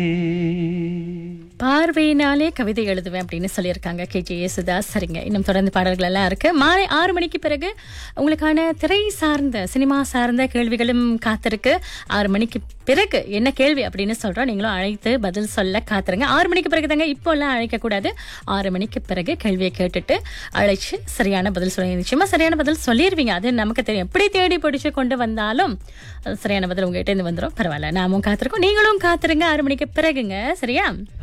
பார்வையினாலே கவிதை எழுதுவேன் அப்படின்னு சொல்லியிருக்காங்க கே ஜே யேசுதாஸ் சரிங்க இன்னும் தொடர்ந்து பாடல்கள் எல்லாம் இருக்கு மாலை ஆறு மணிக்கு பிறகு உங்களுக்கான திரை சார்ந்த சினிமா சார்ந்த கேள்விகளும் காத்திருக்கு ஆறு மணிக்கு பிறகு என்ன கேள்வி அப்படின்னு சொல்றோம் நீங்களும் அழைத்து பதில் சொல்ல காத்துருங்க ஆறு மணிக்கு பிறகு தாங்க இப்போ எல்லாம் அழைக்க கூடாது ஆறு மணிக்கு பிறகு கேள்வியை கேட்டுட்டு அழைச்சு சரியான பதில் சொல்லுங்க நிச்சயமா சரியான பதில் சொல்லிடுவீங்க அது நமக்கு தெரியும் எப்படி தேடி பிடிச்சு கொண்டு வந்தாலும் அது சரியான பதில் உங்ககிட்ட இருந்து வந்துடும் பரவாயில்ல நாமும் காத்திருக்கோம் நீங்களும் காத்துருங்க ஆறு மணிக்கு பிறகுங்க சரியா